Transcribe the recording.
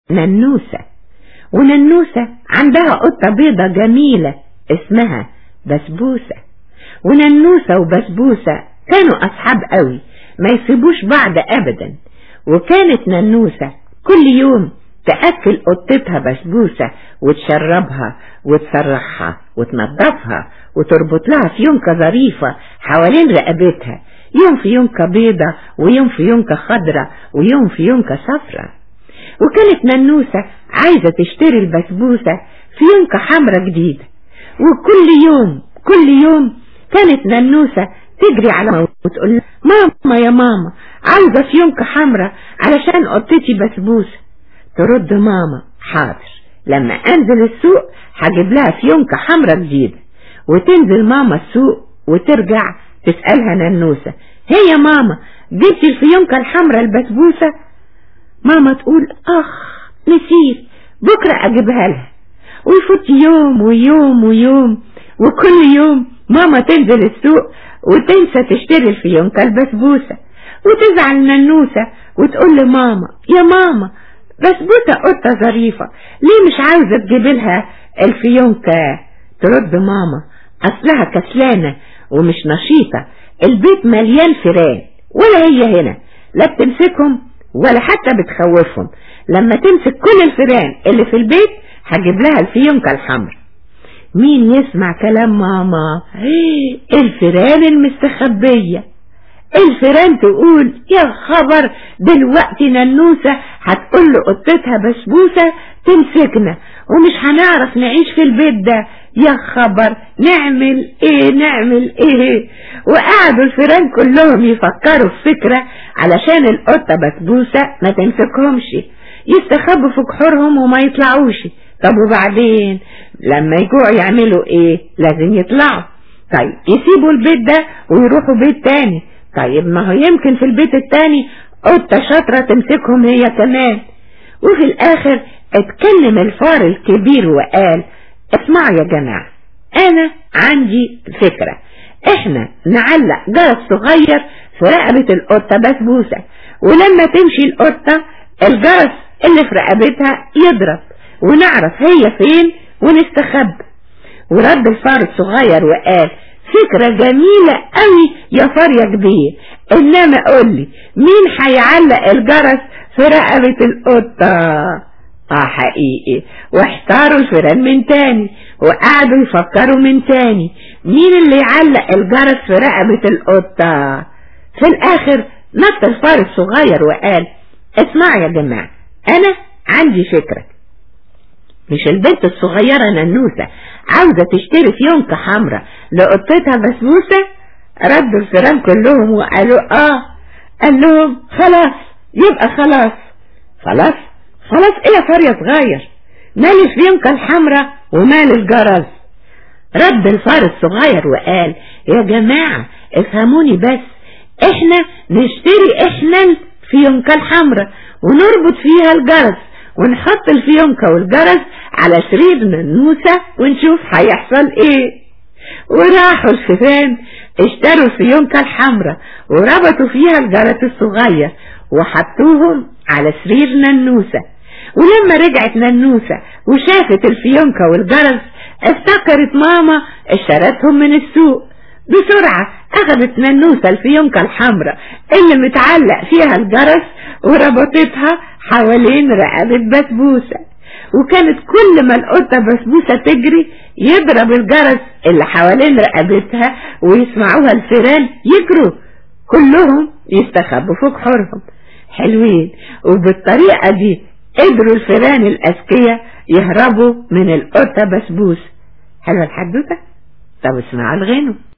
ننوسة وننوسة عندها قطة بيضة جميلة اسمها بسبوسة وننوسة وبسبوسة كانوا أصحاب قوي ما يسيبوش بعض أبدا وكانت ننوسة كل يوم تأكل قطتها بسبوسة وتشربها وتسرحها وتنظفها وتربط لها فيونكة ظريفة حوالين رقبتها يوم فيونكة بيضة ويوم فيونكة خضرة ويوم فيونكة صفرة وكانت ننوسة عايزة تشتري البسبوسة فيونكة حمرة جديدة وكل يوم كل يوم كانت ننوسة تجري على وتقول ماما يا ماما عاوزة فيونكة حمرة علشان قطتي بسبوسة ترد ماما حاضر لما انزل السوق هجيب لها فيونكة حمرة جديدة وتنزل ماما السوق وترجع تسألها ننوسة هي يا ماما جبتي الفيونكة الحمرة البسبوسة ماما تقول اخ نسيت بكرة اجيبها لها ويفوت يوم ويوم ويوم وكل يوم ماما تنزل السوق وتنسى تشتري الفيونكة البسبوسة وتزعل ننوسة وتقول لماما يا ماما بسبوسة قطة ظريفة ليه مش عاوزة تجيب لها الفيونكة ترد ماما أصلها كسلانة ومش نشيطة البيت مليان فيران ولا هي هنا لا بتمسكهم ولا حتى بتخوفهم لما تمسك كل الفيران اللي في البيت هجيب لها الفيونكة الحمر مين يسمع كلام ماما الفيران المستخبية الفيران تقول يا خبر دلوقتي ننوسة هتقول له قطتها بسبوسة تمسكنا ومش هنعرف نعيش في البيت ده يا خبر نعمل ايه نعمل ايه وقعدوا الفيران كلهم يفكروا في فكرة علشان القطة بسبوسة ما تمسكهمش يستخبوا في كحورهم وما يطلعوش طب وبعدين لما يجوعوا يعملوا ايه لازم يطلعوا طيب يسيبوا البيت ده ويروحوا بيت تاني طيب ما هو يمكن في البيت التاني قطة شاطرة تمسكهم هي كمان وفي الاخر اتكلم الفار الكبير وقال اسمعوا يا جماعة انا عندي فكرة احنا نعلق جرس صغير في رقبة القطة بسبوسة ولما تمشي القطة الجرس اللي في رقبتها يضرب ونعرف هي فين ونستخبى ورد الفار الصغير وقال فكرة جميلة قوي يا فار يا كبير انما قولي مين هيعلق الجرس في رقبة القطة اه حقيقي واحتاروا الفيران من تاني وقعدوا يفكروا من تاني مين اللي يعلق الجرس في رقبة القطة في الاخر نط الفار الصغير وقال اسمعوا يا جماعة انا عندي فكرة مش البنت الصغيرة ننوسة عاوزة تشتري فيونكة حمرة لقطتها بسبوسة ردوا الفيران كلهم وقالوا اه قال لهم خلاص يبقى خلاص خلاص خلاص ايه يا فار يا صغير مال الفيونكة الحمرة ومال الجرس رد الفار الصغير وقال يا جماعة افهموني بس احنا نشتري احنا الفيونكة الحمرة ونربط فيها الجرس ونحط الفيونكة والجرس على سرير ننوسة ونشوف هيحصل ايه وراحوا الفيران اشتروا الفيونكة الحمرة وربطوا فيها الجرس الصغير وحطوهم على سرير ننوسة ولما رجعت ننوسة وشافت الفيونكة والجرس افتكرت ماما اشترتهم من السوق بسرعة اخذت ننوسة الفيونكة الحمراء اللي متعلق فيها الجرس وربطتها حوالين رقبة بسبوسة وكانت كل ما القطة بسبوسة تجري يضرب الجرس اللي حوالين رقبتها ويسمعوها الفيران يجروا كلهم يستخبوا في كحورهم حلوين وبالطريقة دي قدروا الفيران الأذكياء يهربوا من القطة بسبوسة حلوة الحدوتة طب اسمعوا الغنو